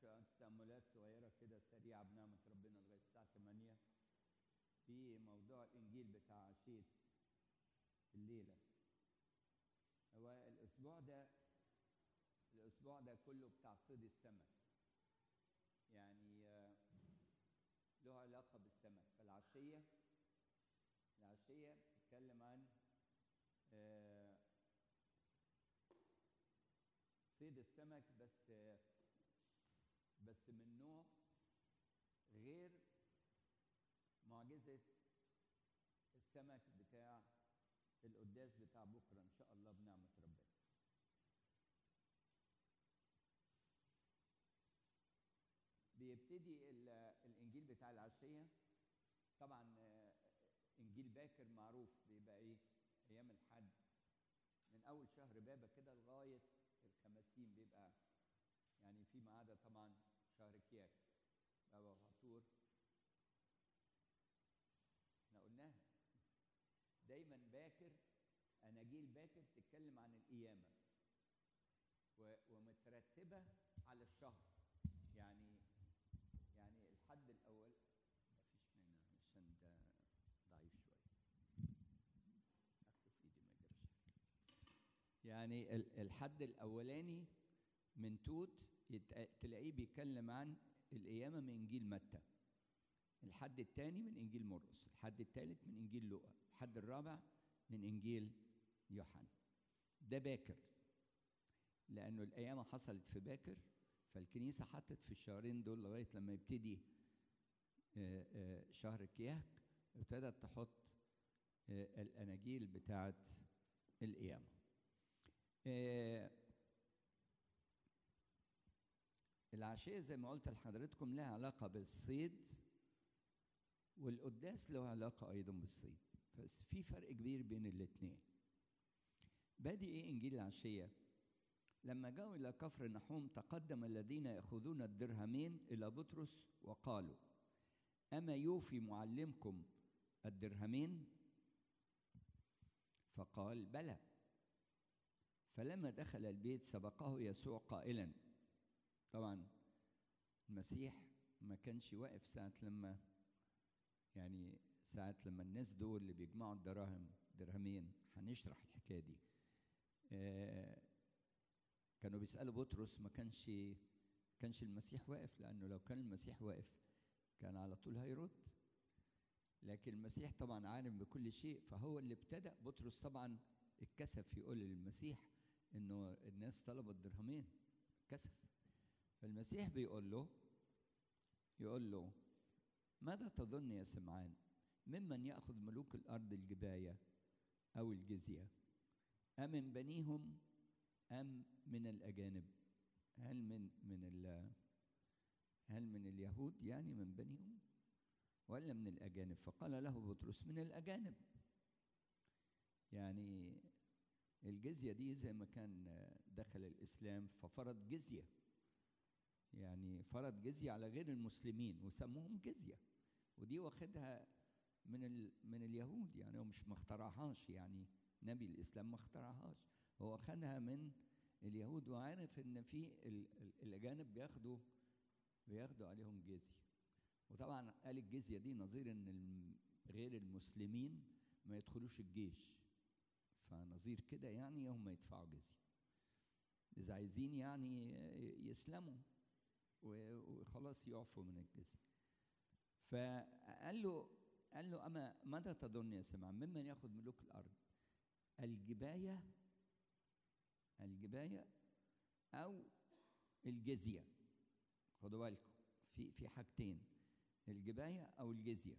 شوية تأملات صغيرة كده سريعة بنعمة ربنا لغاية الساعة 8 في موضوع الإنجيل بتاع عشية الليلة هو الأسبوع ده الأسبوع ده كله بتاع صيد السمك يعني آه، له علاقة بالسمك فالعشية العشية بتتكلم عن آه، صيد السمك بس آه، بس من نوع غير معجزة السمك بتاع القداس بتاع بكرة إن شاء الله بنعمة ربنا بيبتدي ال- الإنجيل بتاع العشية طبعا آه، إنجيل باكر معروف بيبقى إيه أيام الحد من أول شهر بابا كده لغاية الخمسين بيبقى يعني فيما عدا طبعا شهر كياك بابا غطور احنا قلناها دايما باكر اناجيل باكر تتكلم عن القيامه و- ومترتبه على الشهر يعني يعني الحد الاول مفيش مانع عشان ده ضعيف شويه اخده في ايدي ما يجراش حاجة. يعني ال- الحد الاولاني من توت يت- تلاقيه بيتكلم عن القيامه من انجيل متى الحد الثاني من انجيل مرقس الحد الثالث من انجيل لوقا الحد الرابع من انجيل يوحنا ده باكر لانه القيامه حصلت في باكر فالكنيسه حطت في الشهرين دول لغايه لما يبتدي آه، آه، شهر كياك ابتدت تحط آه، الاناجيل بتاعت القيامه آه، العشية زي ما قلت لحضرتكم لها علاقة بالصيد والقداس له علاقة أيضا بالصيد بس في فرق كبير بين الاتنين بادي إيه إنجيل العشية لما جاءوا إلى كفر نحوم تقدم الذين يأخذون الدرهمين إلى بطرس وقالوا أما يوفي معلمكم الدرهمين فقال بلى فلما دخل البيت سبقه يسوع قائلا طبعا المسيح ما كانش واقف ساعة لما يعني ساعة لما الناس دول اللي بيجمعوا الدراهم درهمين هنشرح الحكاية دي آه كانوا بيسألوا بطرس ما كانش كانش المسيح واقف لأنه لو كان المسيح واقف كان على طول هيرد لكن المسيح طبعا عالم بكل شيء فهو اللي ابتدأ بطرس طبعا اتكسف يقول للمسيح انه الناس طلبوا الدرهمين كسف فالمسيح بيقول له يقول له ماذا تظن يا سمعان ممن يأخذ ملوك الأرض الجباية أو الجزية أمن بنيهم أم من الأجانب هل من من ال هل من اليهود يعني من بنيهم ولا من الأجانب فقال له بطرس من الأجانب يعني الجزية دي زي ما كان دخل الإسلام ففرض جزية يعني فرض جزية على غير المسلمين وسموهم جزية ودي واخدها من ال من اليهود يعني هو مش ما اخترعهاش يعني نبي الإسلام ما اخترعهاش هو خدها من اليهود وعارف ان في ال- ال- الأجانب بياخدوا بياخدوا عليهم جزية وطبعا قال الجزية دي نظير ان الم- غير المسلمين ما يدخلوش الجيش فنظير كده يعني هم يدفعوا جزية إذا عايزين يعني يسلموا و- وخلاص يعفوا من الجزية فقال له قال له أما ماذا تظن يا سمعان ممن يأخذ ملوك الأرض الجباية الجباية أو الجزية خدوا بالكم في في حاجتين الجباية أو الجزية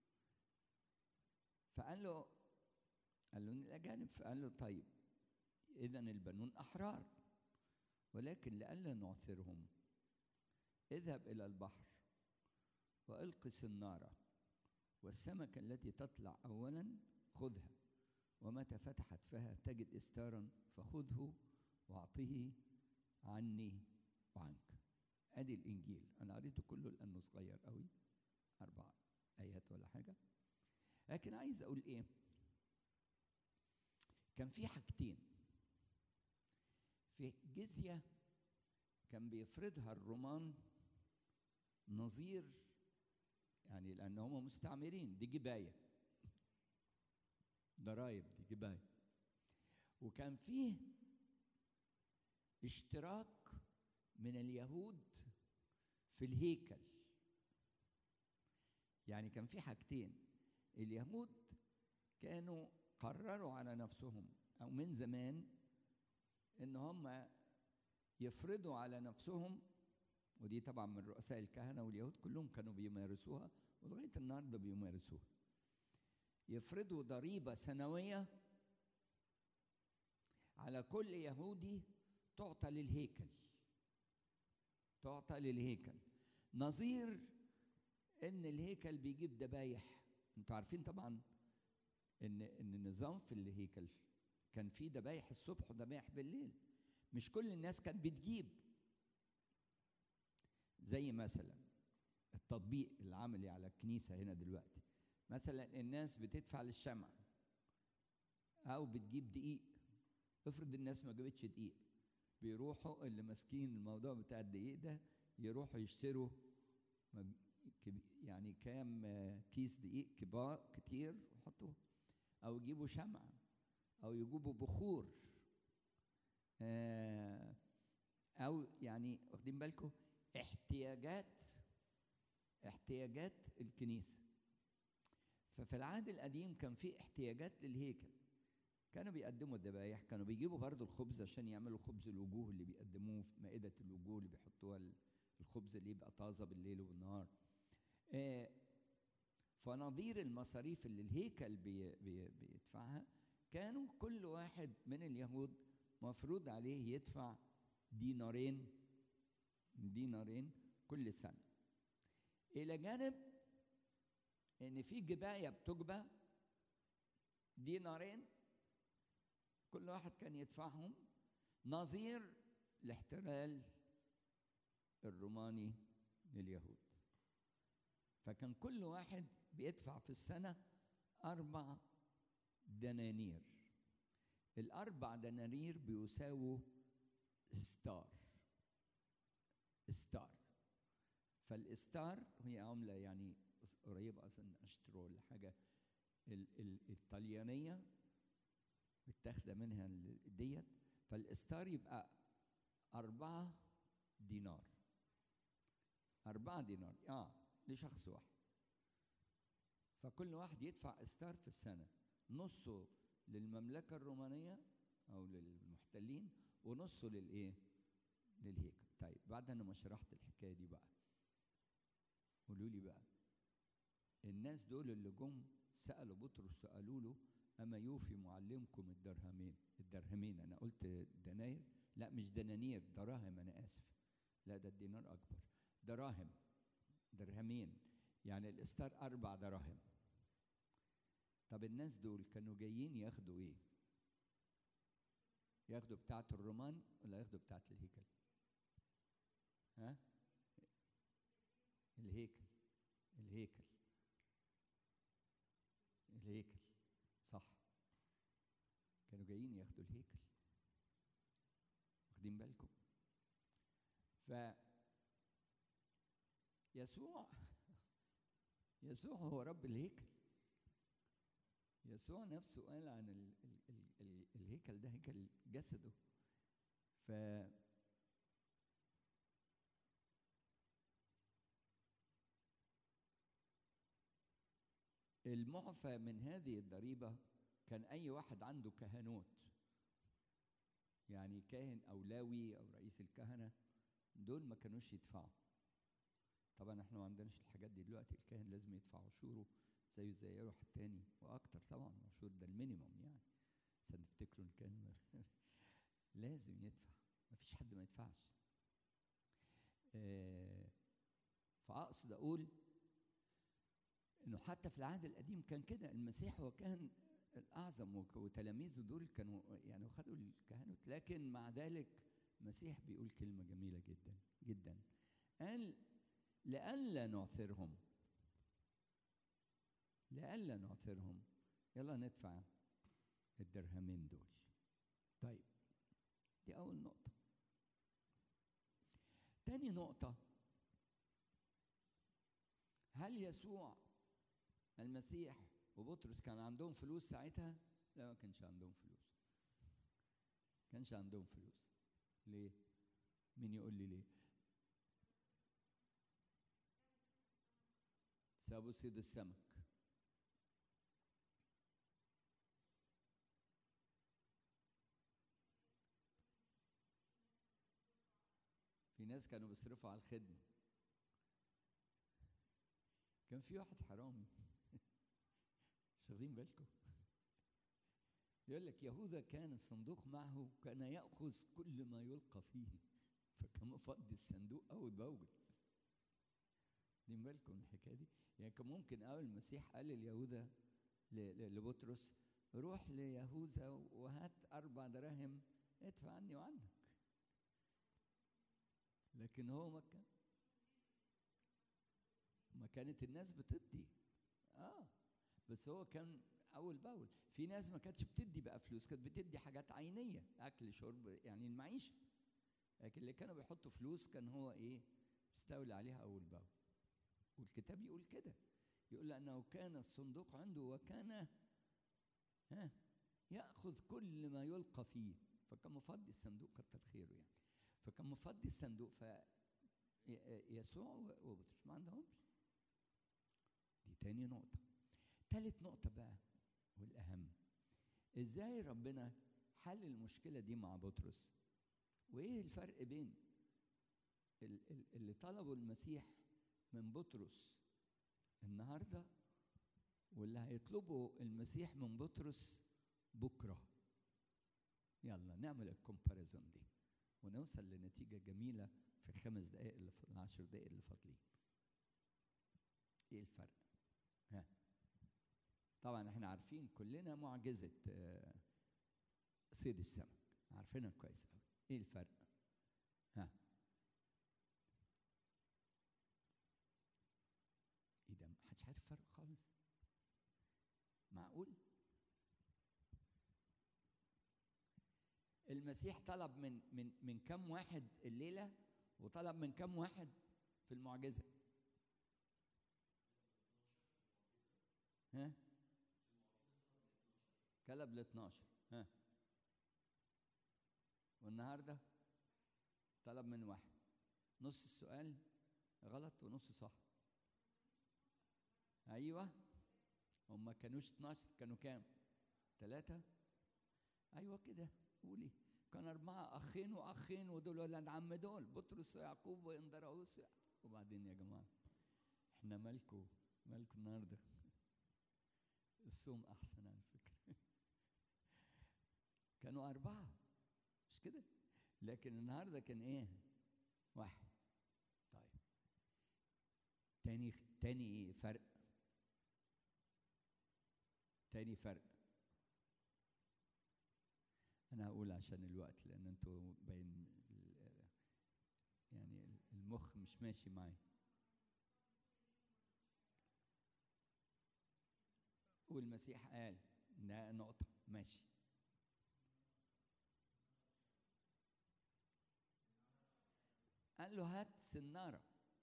فقال له قال له إن الأجانب فقال له طيب إذا البنون أحرار ولكن لئلا نعثرهم اذهب إلى البحر وألق سنارة والسمكة التي تطلع أولا خذها ومتى فتحت فها تجد إستارا فخذه وأعطه عني وعنك أدي الإنجيل أنا قريته كله لأنه صغير قوي أربع آيات ولا حاجة لكن عايز أقول إيه كان في حاجتين في جزية كان بيفرضها الرومان نظير يعني لان هم مستعمرين دي جبايه ضرايب دي جبايه وكان فيه اشتراك من اليهود في الهيكل يعني كان في حاجتين اليهود كانوا قرروا على نفسهم او من زمان ان هم يفرضوا على نفسهم ودي طبعا من رؤساء الكهنه واليهود كلهم كانوا بيمارسوها ولغايه النهارده بيمارسوها يفرضوا ضريبه سنويه على كل يهودي تعطى للهيكل تعطى للهيكل نظير ان الهيكل بيجيب ذبايح انتوا عارفين طبعا ان ان النظام في الهيكل كان فيه ذبايح الصبح وذبايح بالليل مش كل الناس كانت بتجيب زي مثلا التطبيق العملي على الكنيسه هنا دلوقتي مثلا الناس بتدفع للشمع او بتجيب دقيق افرض الناس ما جابتش دقيق بيروحوا اللي ماسكين الموضوع بتاع الدقيق ده يروحوا يشتروا يعني كام كيس دقيق كبار كتير ويحطوه او يجيبوا شمع او يجيبوا بخور او يعني واخدين بالكم احتياجات احتياجات الكنيسه ففي العهد القديم كان في احتياجات للهيكل كانوا بيقدموا الذبايح كانوا بيجيبوا برضو الخبز عشان يعملوا خبز الوجوه اللي بيقدموه في مائدة الوجوه اللي بيحطوها الخبز اللي يبقى طازة بالليل والنهار آه فنظير المصاريف اللي الهيكل بي بي بيدفعها كانوا كل واحد من اليهود مفروض عليه يدفع دينارين دينارين كل سنة إلى جانب إن في جباية بتجبى دينارين كل واحد كان يدفعهم نظير الاحتلال الروماني لليهود فكان كل واحد بيدفع في السنة أربع دنانير الأربع دنانير بيساووا ستار ستار فالاستار هي عملة يعني قريبة أظن أشترو ولا حاجة الطليانية متاخدة منها ديت فالاستار يبقى أربعة دينار أربعة دينار آه لشخص واحد فكل واحد يدفع استار في السنة نصه للمملكة الرومانية أو للمحتلين ونصه للإيه؟ للهيكل طيب بعد أنا ما شرحت الحكاية دي بقى قولوا لي بقى الناس دول اللي جم سألوا بطرس سألوا له أما يوفي معلمكم الدرهمين الدرهمين أنا قلت دناير لا مش دنانير دراهم أنا آسف لا ده الدينار أكبر دراهم درهمين يعني الإستار أربع دراهم طب الناس دول كانوا جايين ياخدوا إيه؟ ياخدوا بتاعة الرومان ولا ياخدوا بتاعة الهيكل؟ ها؟ الهيكل الهيكل الهيكل صح كانوا جايين ياخدوا الهيكل واخدين بالكم ف يسوع يسوع هو رب الهيكل يسوع نفسه قال عن ال ال ال ال الهيكل ده هيكل جسده ف المعفى من هذه الضريبة كان أي واحد عنده كهنوت يعني كاهن أو لاوي أو رئيس الكهنة دول ما كانوش يدفعوا طبعا احنا ما عندناش الحاجات دي دلوقتي الكاهن لازم يدفع عشوره زيه زي اي واحد تاني واكتر طبعا عشور ده المينيموم يعني عشان تفتكروا ان كان لازم يدفع ما فيش حد ما يدفعش آه فاقصد اقول انه حتى في العهد القديم كان كده المسيح هو كان الاعظم وتلاميذه دول كانوا يعني خدوا الكهنوت لكن مع ذلك المسيح بيقول كلمه جميله جدا جدا قال لئلا نعثرهم لئلا نعثرهم يلا ندفع الدرهمين دول طيب دي أول نقطة تاني نقطة هل يسوع المسيح وبطرس كان عندهم فلوس ساعتها؟ لا ما كانش عندهم فلوس. كانش عندهم فلوس. ليه؟ مين يقول لي ليه؟ سابوا صيد السمك. في ناس كانوا بيصرفوا على الخدمة. كان في واحد حرامي مش واخدين بالكم يقول لك يهوذا كان الصندوق معه كان ياخذ كل ما يلقى فيه فكان مفضي الصندوق اول باول واخدين بالكم من الحكايه دي يعني كان ممكن اول المسيح قال لليهوذا لبطرس روح ليهوذا وهات اربع دراهم ادفع عني وعنك لكن هو ما كان ما كانت الناس بتدي اه بس هو كان اول باول في ناس ما كانتش بتدي بقى فلوس كانت بتدي حاجات عينيه اكل شرب يعني المعيشه لكن اللي كانوا بيحطوا فلوس كان هو ايه بيستولي عليها اول باول والكتاب يقول كده يقول لانه كان الصندوق عنده وكان ها ياخذ كل ما يلقى فيه فكان مفضي الصندوق كتر خيره يعني فكان مفضي الصندوق ف يسوع وبطرس ما عندهمش دي تاني نقطة تالت نقطة بقى والأهم إزاي ربنا حل المشكلة دي مع بطرس وإيه الفرق بين اللي طلبه المسيح من بطرس النهاردة واللي هيطلبه المسيح من بطرس بكرة يلا نعمل الكومباريزون دي ونوصل لنتيجة جميلة في الخمس دقائق اللي في العشر دقائق اللي فاضلين ايه الفرق ها طبعا احنا عارفين كلنا معجزة صيد السمك عارفينها كويس قوي ايه الفرق ها ايه ده محدش عارف الفرق خالص معقول المسيح طلب من من من كم واحد الليله وطلب من كم واحد في المعجزه ها كلب ل 12 ها والنهارده طلب من واحد نص السؤال غلط ونص صح ايوه هم ما كانوش 12 كانوا كام ثلاثة ايوه كده قولي كان أربعة أخين وأخين ودول ولاد عم دول بطرس ويعقوب وإندراوس وبعدين يا جماعة إحنا مالكو مالكو النهاردة الصوم أحسن على فكرة كانوا أربعة مش كده لكن النهاردة كان إيه واحد طيب تاني تاني فرق تاني فرق انا هقول عشان الوقت لان انتوا باين يعني المخ مش ماشي معايا والمسيح قال ده نقطة ماشي قال له هات سنارة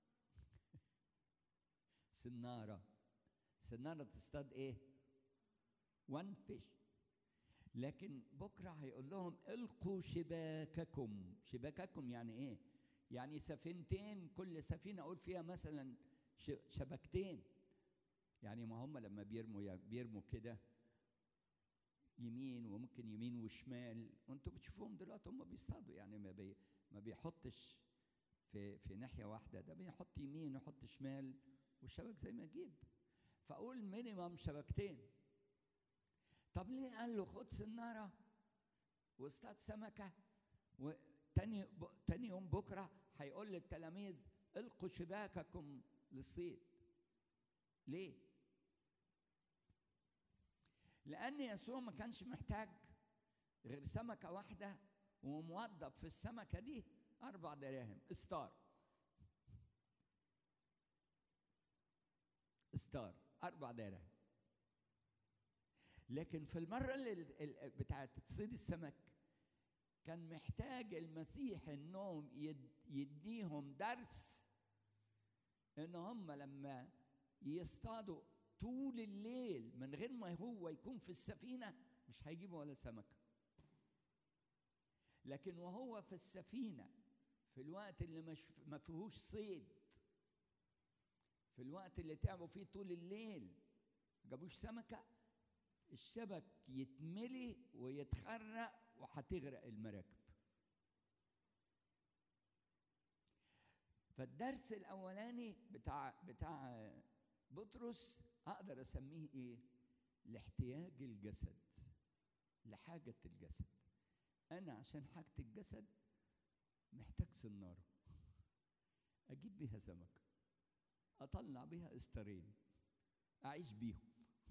سنارة سنارة تصطاد ايه؟ وان فيش لكن بكره هيقول لهم القوا شباككم شباككم يعني ايه يعني سفينتين كل سفينه اقول فيها مثلا شبكتين يعني ما هم لما بيرموا بيرموا كده يمين وممكن يمين وشمال وانتوا بتشوفوهم دلوقتي هم بيصطادوا يعني ما بي ما بيحطش في في ناحيه واحده ده بيحط يمين ويحط شمال والشبك زي ما يجيب فاقول مينيمم شبكتين طب ليه قال له خد سناره واصطاد سمكه وتاني ب... تاني يوم بكره هيقول للتلاميذ القوا شباككم للصيد ليه لان يسوع ما كانش محتاج غير سمكه واحده وموظف في السمكه دي اربع دراهم استار استار اربع دراهم لكن في المرة اللي بتاعت صيد السمك كان محتاج المسيح انهم يديهم درس ان هم لما يصطادوا طول الليل من غير ما هو يكون في السفينة مش هيجيبوا ولا سمكة لكن وهو في السفينة في الوقت اللي مش ما فيهوش صيد في الوقت اللي تعبوا فيه طول الليل ما جابوش سمكة الشبك يتملي ويتخرق وهتغرق المراكب فالدرس الاولاني بتاع بتاع بطرس اقدر اسميه ايه لاحتياج الجسد لحاجه الجسد انا عشان حاجه الجسد محتاج سناره اجيب بيها سمكه اطلع بيها استرين اعيش بيهم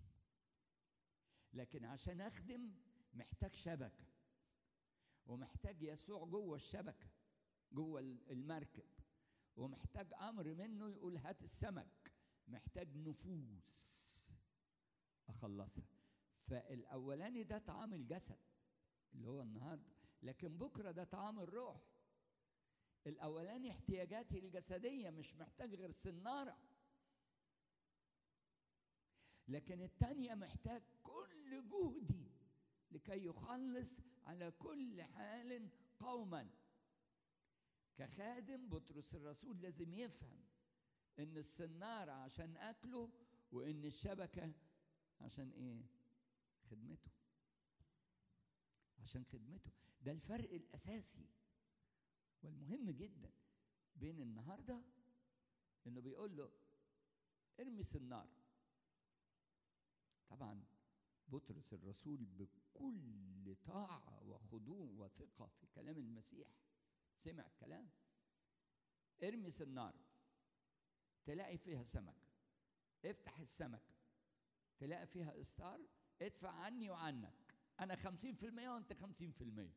لكن عشان اخدم محتاج شبكه ومحتاج يسوع جوه الشبكه جوه المركب ومحتاج امر منه يقول هات السمك محتاج نفوس اخلصها فالاولاني ده طعام الجسد اللي هو النهارده لكن بكره ده طعام الروح الاولاني احتياجاتي الجسديه مش محتاج غير سناره لكن الثانيه محتاج كل جهدي لكي يخلص على كل حال قوما كخادم بطرس الرسول لازم يفهم ان السنارة عشان اكله وان الشبكة عشان ايه خدمته عشان خدمته ده الفرق الاساسي والمهم جدا بين النهارده انه بيقول له ارمي سنار طبعا بطرس الرسول بكل طاعة وخضوع وثقة في كلام المسيح سمع الكلام ارمي سنارة تلاقي فيها سمك افتح السمكة تلاقي فيها استار ادفع عني وعنك انا خمسين في المية وانت خمسين في المية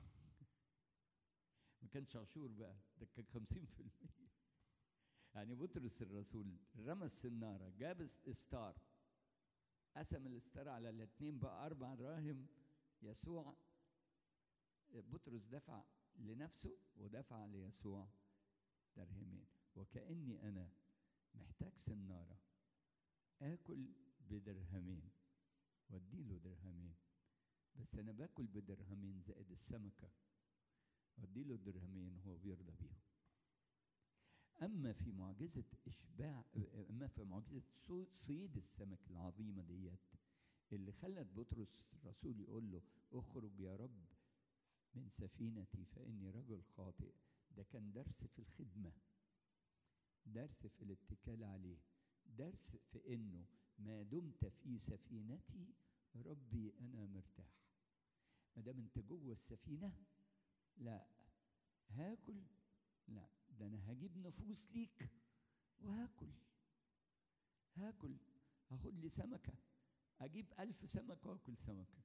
ما كانش عاشور بقى ده كان خمسين في المية يعني بطرس الرسول رمى السنارة جاب استار قسم الاستار على الاثنين بقى أربع دراهم يسوع بطرس دفع لنفسه ودفع ليسوع درهمين وكأني أنا محتاج سنارة آكل بدرهمين واديله درهمين بس أنا باكل بدرهمين زائد السمكة واديله درهمين هو بيرضى بيهم أما في معجزة إشباع أما في معجزة صيد السمك العظيمة ديت اللي خلت بطرس الرسول يقول له اخرج يا رب من سفينتي فإني رجل خاطئ ده كان درس في الخدمة درس في الاتكال عليه درس في إنه ما دمت في سفينتي ربي أنا مرتاح ما دام أنت جوه السفينة لا هاكل لا ده أنا هجيب نفوس ليك وهاكل هاكل هاخد لي سمكة أجيب ألف سمكة وآكل سمكة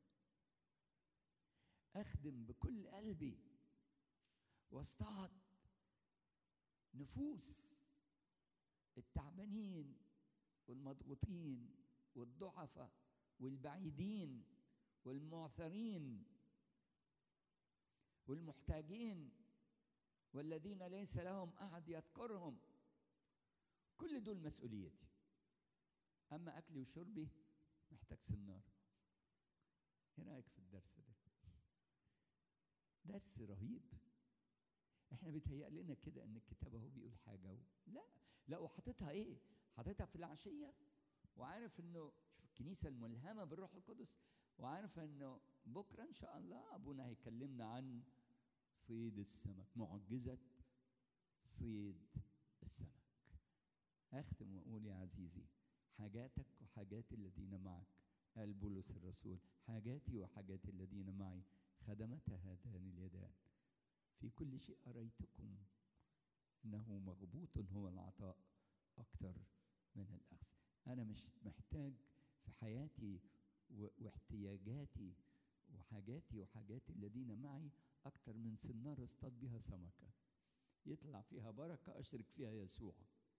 أخدم بكل قلبي واصطاد نفوس التعبانين والمضغوطين والضعفاء والبعيدين والمعثرين والمحتاجين والذين ليس لهم أحد يذكرهم كل دول مسؤوليتي أما أكلي وشربي محتاج سنار إيه رأيك في الدرس ده؟ درس رهيب احنا بيتهيأ لنا كده ان الكتاب اهو بيقول حاجه و... لا لا وحاططها ايه حاططها في العشيه وعارف انه شوف الكنيسه الملهمه بالروح القدس وعارف انه بكره ان شاء الله ابونا هيكلمنا عن صيد السمك معجزه صيد السمك اختم واقول يا عزيزي حاجاتك وحاجات الذين معك قال بولس الرسول حاجاتي وحاجات الذين معي خدمت هاتان اليدان في كل شيء أريتكم أنه مغبوط هو العطاء أكثر من الأخذ أنا مش محتاج في حياتي واحتياجاتي وحاجاتي وحاجات الذين معي أكثر من سنارة اصطاد بها سمكة يطلع فيها بركة أشرك فيها يسوع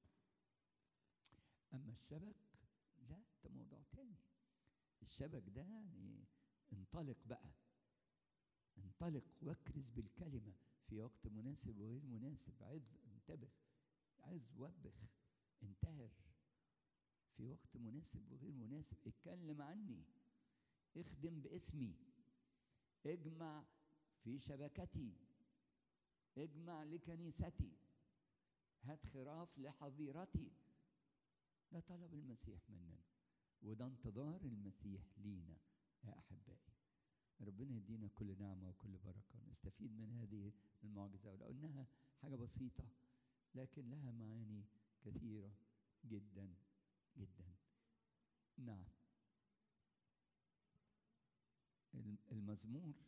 أما الشبك لا ده موضوع تاني الشبك ده يعني انطلق بقى انطلق واكرز بالكلمة في وقت مناسب وغير مناسب عظ انتبه عظ وبخ انتهر في وقت مناسب وغير مناسب اتكلم عني اخدم باسمي اجمع في شبكتي اجمع لكنيستي هات خراف لحظيرتي ده طلب المسيح مننا وده انتظار المسيح لينا يا احبائي ربنا يدينا كل نعمه وكل بركه ونستفيد من هذه المعجزه ولو انها حاجه بسيطه لكن لها معاني كثيره جدا جدا نعم المزمور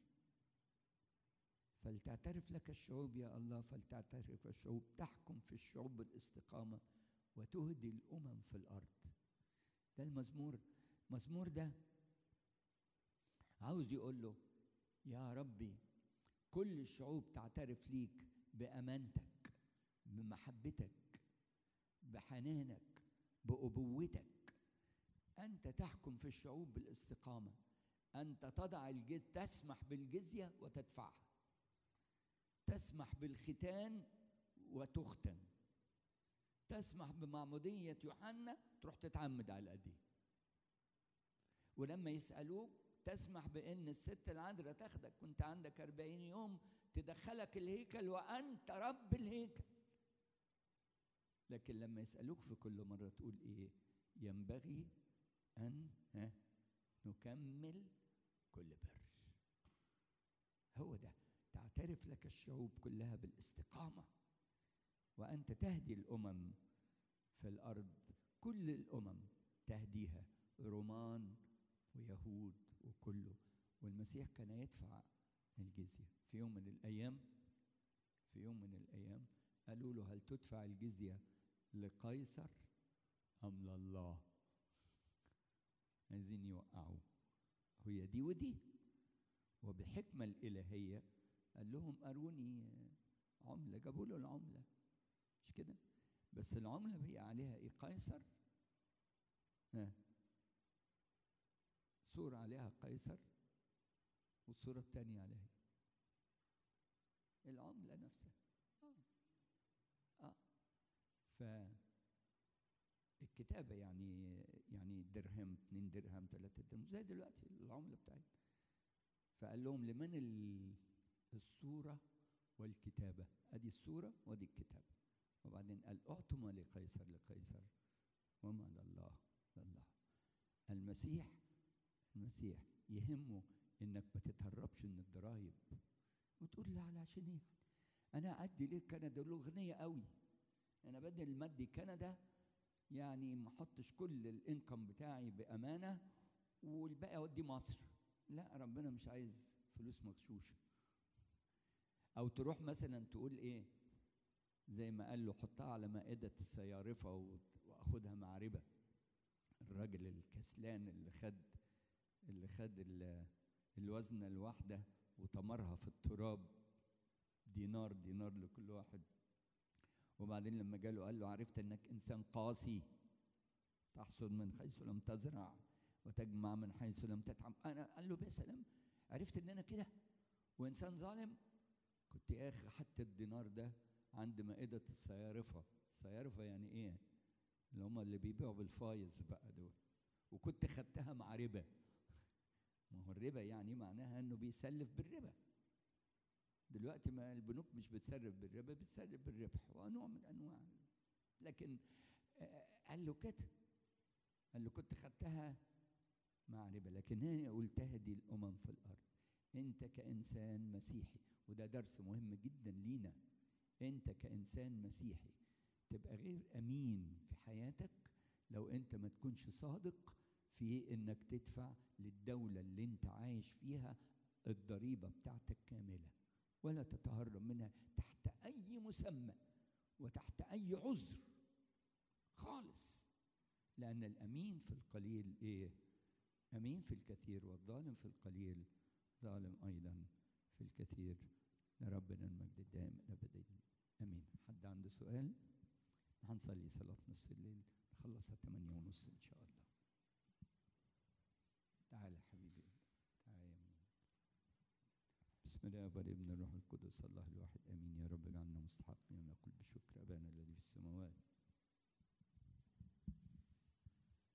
فلتعترف لك الشعوب يا الله فلتعترف الشعوب تحكم في الشعوب بالاستقامه وتهدي الامم في الارض ده المزمور المزمور ده عاوز يقول له يا ربي كل الشعوب تعترف ليك بامانتك بمحبتك بحنانك بابوتك انت تحكم في الشعوب بالاستقامه انت تضع الجز تسمح بالجزيه وتدفعها تسمح بالختان وتختن تسمح بمعمودية يوحنا تروح تتعمد على الأيدي ولما يسألوك تسمح بأن الست العذراء تاخدك وانت عندك أربعين يوم تدخلك الهيكل وأنت رب الهيكل لكن لما يسألوك في كل مرة تقول إيه ينبغي أن ها نكمل كل بر هو ده تعترف لك الشعوب كلها بالاستقامة وأنت تهدي الأمم في الأرض كل الأمم تهديها رومان ويهود وكله والمسيح كان يدفع الجزية في يوم من الأيام في يوم من الأيام قالوا له هل تدفع الجزية لقيصر أم لله عايزين يوقعوه هي دي ودي وبالحكمة الإلهية قال لهم أروني عملة جابوا له العملة مش كده بس العملة بقي عليها إيه قيصر ها صورة عليها قيصر والصورة الثانية عليها العملة نفسها آه. آه. ف الكتابة يعني يعني درهم اتنين درهم ثلاثة درهم زي دلوقتي العملة بتاعتنا فقال لهم لمن الصورة والكتابة أدي الصورة وأدي الكتابة وبعدين قال اعطوا ما لقيصر لقيصر وما لله لله المسيح المسيح يهمه انك ما تتهربش من الضرايب وتقول لا على عشان ايه انا ادي ليه كندا له غنيه قوي انا بدل ما ادي كندا يعني ما احطش كل الانكم بتاعي بامانه والباقي اودي مصر لا ربنا مش عايز فلوس مغشوشه او تروح مثلا تقول ايه زي ما قال له حطها على مائدة السيارفة وأخدها مع ربا الراجل الكسلان اللي خد اللي خد الوزنة الواحدة وطمرها في التراب دينار دينار لكل واحد وبعدين لما جاله قال له عرفت انك انسان قاسي تحصد من حيث لم تزرع وتجمع من حيث لم تتعب انا قال له بسلام عرفت ان انا كده وانسان ظالم كنت يا اخي حتى الدينار ده عند مائدة الصيارفة الصيارفة يعني ايه اللي هم اللي بيبيعوا بالفايز بقى دول وكنت خدتها مع ربا ما هو الربا يعني معناها انه بيسلف بالربا دلوقتي ما البنوك مش بتسرف بالربا بتسرف بالربح ونوع من انواع لكن قال له كده قال له كنت خدتها مع ربا لكن هنا قلت تهدي الامم في الارض انت كانسان مسيحي وده درس مهم جدا لينا انت كانسان مسيحي تبقى غير امين في حياتك لو انت ما تكونش صادق في انك تدفع للدوله اللي انت عايش فيها الضريبه بتاعتك كامله ولا تتهرب منها تحت اي مسمى وتحت اي عذر خالص لان الامين في القليل ايه امين في الكثير والظالم في القليل ظالم ايضا في الكثير لربنا المجد الدائم ابدا امين حد عنده سؤال هنصلي صلاه نص الليل نخلصها 8 ونص ان شاء الله تعالى حبيبي تعالى يا مين بسم الله والابن الروح القدس الله الواحد امين يا رب اجعلنا مستحقين نقول بشكر ابانا الذي في السماوات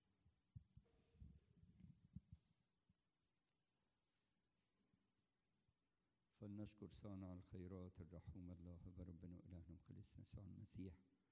فلنشكر صانع الخيرات الرحوم الله بربنا وإلهنا مخلصنا يسوع المسيح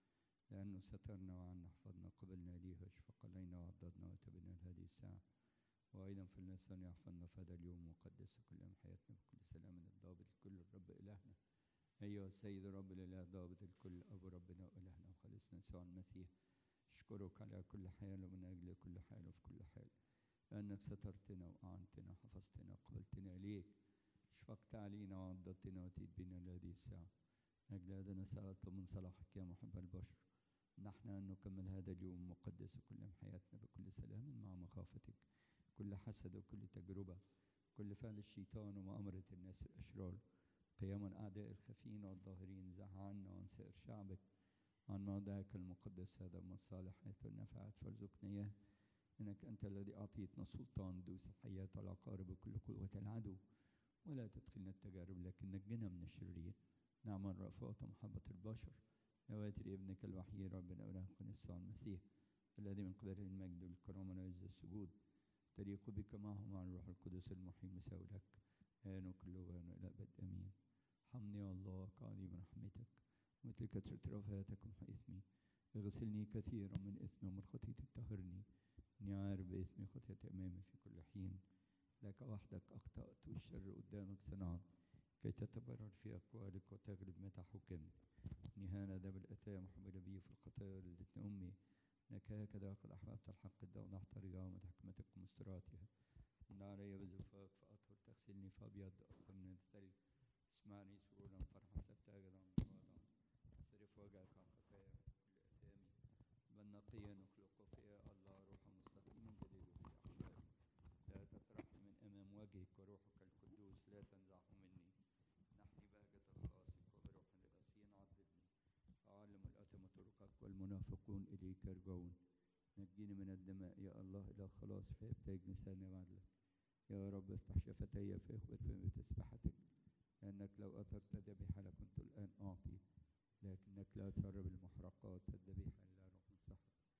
لأنه سترنا وعنا حفظنا قبلنا ليه واشفق علينا وعضدنا وتبنا لهذه الساعة وأيضا في اللسان يحفظنا في هذا اليوم وقدس كل يوم حياتنا بكل سلام الضابط الكل الرب إلهنا أيها السيد رب الإله ضابط الكل أبو ربنا وإلهنا وخلصنا يسوع المسيح أشكرك على كل حال ومن أجل كل حال وفي كل حال لأنك سترتنا وأعنتنا حفظتنا قبلتنا إليك شفقت علينا وعضدتنا وأتيت بنا لهذه الساعة من أجل هذا نسأل أطلب من صلاحك يا محب البشر نحن أن نكمل هذا اليوم مقدس كل يوم حياتنا بكل سلام مع مخافتك كل حسد وكل تجربة كل فعل الشيطان ومؤامرة الناس الأشرار قيام الأعداء الخفيين والظاهرين زح عنا وعن سائر شعبك عن موضعك المقدس هذا من الصالح حيث نفعت فارزقنا إياه إنك أنت الذي أعطيتنا سلطان دوس الحياة والعقارب وكل قوة العدو ولا تدخلنا التجارب لكن نجنا من الشرير نعم الرأفات ومحبة البشر نواتر ابنك الوحيد ربنا وله يسوع المسيح الذي من قبله المجد والكرامة والعز السجود تليق بك معه مع الروح القدس المحيي مساوي لك آن وكل وان إلى أبد آمين حمني يا الله كعظيم رحمتك مثل كثرة رفاتك وإثمي اغسلني كثيرا من إثمي ومن خطيتي طهرني إني عارف بإثمي خطيتي أمامي في كل حين لك وحدك أخطأت والشر قدامك صنعت كي تتبرر في أقوالك وتغلب متى حكمت إني هانذا بالأثام حمل بي في الخطايا ولدتني أمي إنك هكذا قد أحببت الحق الدونحت رجاومة حكمتك ومستراتها إن علي بزفاك فأطهر تغسلني فأبيض أكثر من الثلج اسمعني سرورا فرحا فتبتهج عن مواضع اصرف وجهك عن خطايا كل أثامي بل نقيا نخلق فيها الله روحا مستقيما جديد في أحشائي لا تطرحني من أمام وجهك وروحك القدوس لا تنزعه مني نحني بهجة خلاصك وبروح الغسين عضدني فأعلم الأثم طرقك والمنافقون إليك يرجعون نجيني من الدماء يا الله إلى خلاص فيبتهج لساني وعدلك يا رب افتح شفتي فاخبر فمي بتسبحتك لأنك لو أثرت ذبيحة لكنت الآن أعطي لكنك لا تسرب المحرقات الذبيحة إلا روح صح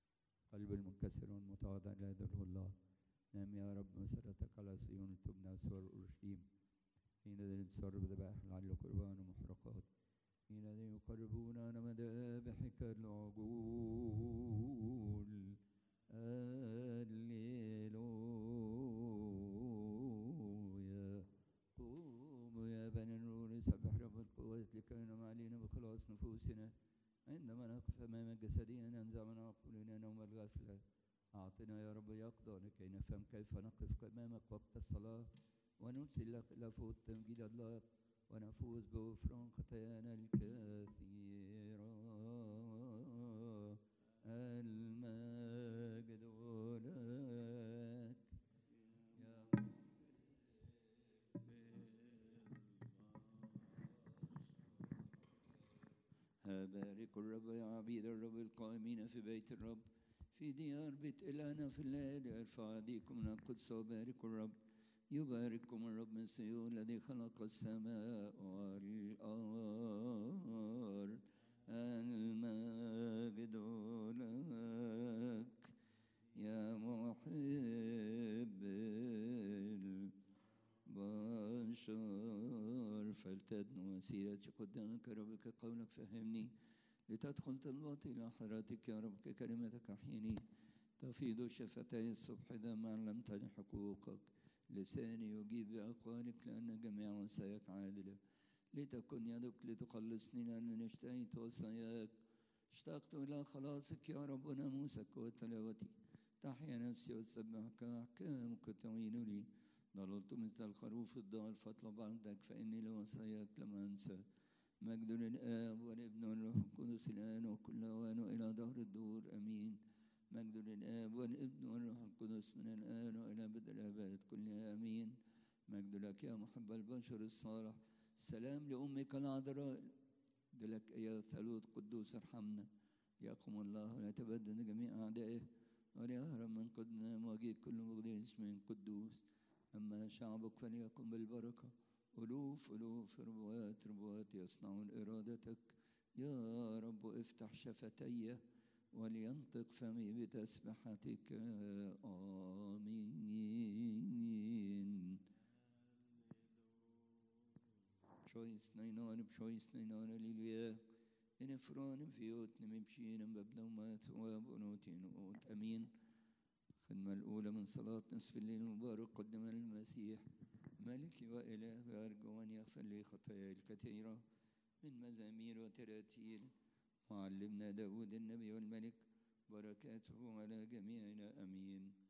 قلب المنكسر والمتواضع لا يذله الله نام يا رب مسرتك على صيون تبنى سور أورشليم حينئذ تسرب ذبائح لعل قربان ومحرقات حينئذ يقربون على مذابحك العجول هللويا قوموا يا بني النور سبح رب القوة لكي نم علينا بخلاص نفوسنا عندما نقف أمام جسدنا ننزع من عقولنا نوم الغفلة أعطنا يا رب يقظة لكي نفهم كيف نقف أمامك وقت الصلاة ونرسل لك لفوت تمجيد الله ونفوز بغفران خطايانا الكثيرة المجد لك يا بارك الرب يا عبيد الرب القائمين في بيت الرب في ديار بيت إلهنا في الليل ارفع أيديكم من القدس وبارك الرب يبارككم الرب من سيون الذي خلق السماء والأرض المجد لك يا محب البشر فلتدن مسيرتي قدامك ربك قولك فهمني لتدخل طلباتي إلى حضرتك يا رب كلمتك أحيني تفيض شفتي الصبح إذا ما علمتني حقوقك لساني يجيب بأقوالك لأن جميع وصاياك عادلة لتكن يدك لتخلصني لأنني اشتهيت وصاياك اشتقت إلى خلاصك يا رب وناموسك وتلاوتي تحيا نفسي وتسبحك أحكامك تعين لي ضللت مثل الخروف الضال فاطلب عبدك فإني لوصاياك لم أنسى مجد للآب والابن والروح القدس الآن وكل أوان إلى دهر الدور أمين مجد للآب والابن والروح القدس من الآن وإلى بدء الآباد كلها آمين مجد لك يا محب البشر الصالح سلام لأمك العذراء لك يا ثالوث قدوس ارحمنا يقوم الله ونتبدل جميع أعدائه وليهرب من قدنا وجيد كل مغضي اسم قدوس أما شعبك فليكن بالبركة ألوف ألوف ربوات ربوات يصنعون إرادتك يا رب افتح شفتي ولينطق فمي بتسبحتك آمين بشويس نينان بشويس نينان ليلويا إن فران فيوت نمبشين ببنا ومات وبنوتين وقوت أمين الخدمة الأولى من صلاة نصف الليل المبارك قدم المسيح ملكي وإله وأرجو أن يغفر لي خطاياي الكثيرة من مزامير وتراتيل معلمنا داود النبي والملك بركاته على جميعنا أمين